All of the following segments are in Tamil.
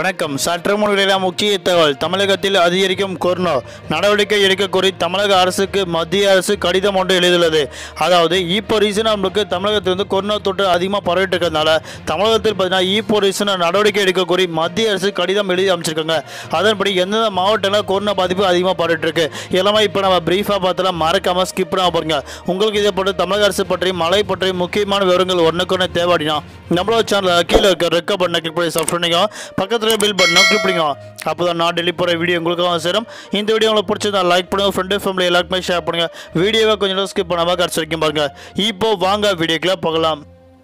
வணக்கம் சற்று முன்னிலையில முக்கிய தகவல் தமிழகத்தில் அதிகரிக்கும் கொரோனா நடவடிக்கை எடுக்க கோரி தமிழக அரசுக்கு மத்திய அரசு கடிதம் ஒன்று எழுதியுள்ளது அதாவது இப்போ ரீசனாக நம்மளுக்கு தமிழகத்தில் வந்து கொரோனா தொற்று அதிகமாக பரவிட்டு இருக்கிறதுனால தமிழகத்தில் பார்த்தீங்கன்னா இப்போ ரீசனாக நடவடிக்கை எடுக்க கோரி மத்திய அரசு கடிதம் எழுதி அமைச்சிருக்காங்க அதன்படி எந்தெந்த மாவட்டங்களில் கொரோனா பாதிப்பு அதிகமாக பரவிட்டு இருக்கு எல்லாமே இப்போ நம்ம பிரீஃபாக பார்த்தலாம் மறக்காம ஸ்கிப் பண்ணாம பாருங்க உங்களுக்கு இதை போட்டு தமிழக அரசு பற்றி மழை பற்றி முக்கியமான விவரங்கள் ஒன்றுக்கு தேவைடினா நம்மளோட சேனலில் கீழே இருக்க ரெக்க பட்டனை கிளிக் பண்ணி சப்ஸ்கிரைப் பண்ணிக்கோ பக்கத்தில் பில் பட்டனை கிளிக் பண்ணிக்கோ அப்போ தான் நான் டெல்லி போகிற வீடியோ உங்களுக்கு சேரும் இந்த வீடியோ உங்களுக்கு பிடிச்சதா லைக் பண்ணுங்க ஃப்ரெண்டு ஃபேமிலி எல்லாருக்குமே ஷேர் பண்ணுங்க வீடியோவை கொஞ்சம் ஸ்கிப் பண்ணாமல் கடைசி வரைக்கும் பாருங்க இப்போ வாங்க வீடியோக்குள்ள போகலாம்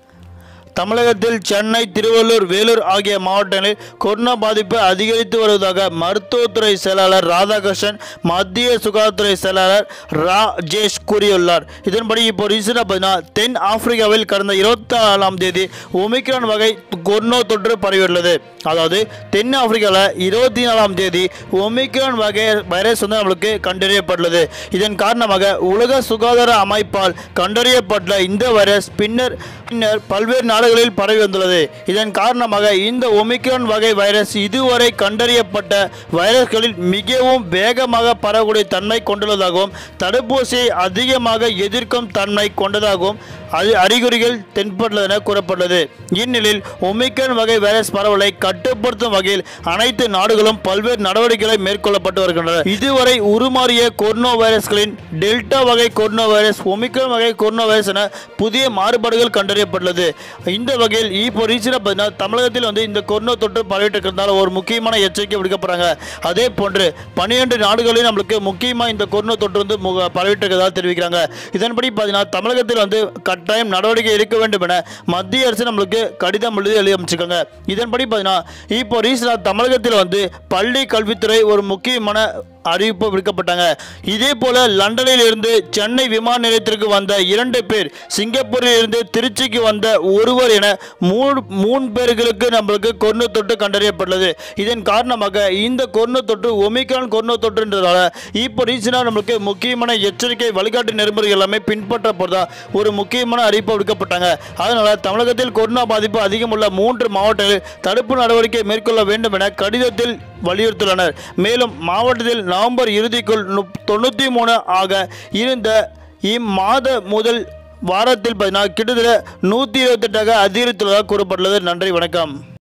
தமிழகத்தில் சென்னை திருவள்ளூர் வேலூர் ஆகிய மாவட்டங்களில் கொரோனா பாதிப்பு அதிகரித்து வருவதாக மருத்துவத்துறை செயலாளர் ராதாகிருஷ்ணன் மத்திய சுகாதாரத்துறை செயலாளர் ராஜேஷ் கூறியுள்ளார் இதன்படி இப்போ ரீசனாக பார்த்தீங்கன்னா தென் ஆப்பிரிக்காவில் கடந்த இருபத்தி நாலாம் தேதி ஒமிக்ரான் வகை கொரோனா தொற்று பரவியுள்ளது அதாவது தென் ஆப்பிரிக்காவில் இருபத்தி நாலாம் தேதி ஒமிக்ரான் வகை வைரஸ் வந்து நம்மளுக்கு கண்டறியப்பட்டுள்ளது இதன் காரணமாக உலக சுகாதார அமைப்பால் கண்டறியப்பட்ட இந்த வைரஸ் பின்னர் பின்னர் பல்வேறு நாடுகளில் பரவி வந்துள்ளது இதன் காரணமாக இந்த ஒமிக்ரான் வகை வைரஸ் இதுவரை கண்டறியப்பட்ட வைரஸ்களில் மிகவும் வேகமாக பரவக்கூடிய தன்மை கொண்டுள்ளதாகவும் தடுப்பூசியை அதிகமாக எதிர்க்கும் தன்மை கொண்டதாகவும் அது அறிகுறிகள் தென்பட்டுள்ளது என கூறப்பட்டுள்ளது இந்நிலையில் ஒமிக்ரான் வகை வைரஸ் பரவலை கட்டுப்படுத்தும் வகையில் அனைத்து நாடுகளும் பல்வேறு நடவடிக்கைகளை மேற்கொள்ளப்பட்டு வருகின்றன இதுவரை உருமாறிய கொரோனா வைரஸ்களின் டெல்டா வகை கொரோனா வைரஸ் ஒமிக்ரான் வகை கொரோனா வைரஸ் என புதிய மாறுபாடுகள் கண்டறியப்பட்டுள்ளது இந்த வகையில் இப்போ ரீசனாக பார்த்தீங்கன்னா தமிழகத்தில் வந்து இந்த கொரோனா தொற்று பரவிட்டு இருக்கிறதால ஒரு முக்கியமான எச்சரிக்கை விடுக்கப்படுறாங்க அதே போன்று பன்னிரண்டு நாடுகளில் நம்மளுக்கு முக்கியமாக இந்த கொரோனா தொற்று வந்து முக- பரவிட்டு இருக்கிறதா தெரிவிக்கிறாங்க இதன்படி பார்த்தீங்கன்னா தமிழகத்தில் வந்து கட்டாயம் நடவடிக்கை எடுக்க வேண்டும் என மத்திய அரசு நம்மளுக்கு கடிதம் எழுதி எழுதி அமைச்சிருக்காங்க இதன்படி பார்த்தீங்கன்னா இப்போ ரீசனாக தமிழகத்தில் வந்து பள்ளி கல்வித்துறை ஒரு முக்கியமான அறிவிப்பு விடுக்கப்பட்டாங்க இதே போல லண்டனில் இருந்து சென்னை விமான நிலையத்திற்கு வந்த இரண்டு பேர் சிங்கப்பூரில் இருந்து திருச்சிக்கு வந்த ஒருவர் என மூணு மூணு பேர்களுக்கு நம்மளுக்கு கொரோனா தொற்று கண்டறியப்பட்டுள்ளது இதன் காரணமாக இந்த கொரோனா தொற்று ஒமிக்ரான் கொரோனா தொற்றுன்றதால இப்போ ரீசனாக நம்மளுக்கு முக்கியமான எச்சரிக்கை வழிகாட்டு நெறிமுறைகள் எல்லாமே பின்பற்றப்படுறதா ஒரு முக்கியமான அறிவிப்பு விடுக்கப்பட்டாங்க அதனால தமிழகத்தில் கொரோனா பாதிப்பு அதிகம் உள்ள மூன்று மாவட்டங்களில் தடுப்பு நடவடிக்கை மேற்கொள்ள வேண்டும் என கடிதத்தில் வலியுறுத்தியுள்ளனர் மேலும் மாவட்டத்தில் நவம்பர் இறுதிக்குள் நுப்- தொண்ணூற்றி மூணு ஆக இருந்த இம்மாத முதல் வாரத்தில் பார்த்தீங்கன்னா கிட்டத்தட்ட நூற்றி இருபத்தெட்டாக அதிகரித்துள்ளதாக கூறப்பட்டுள்ளது நன்றி வணக்கம்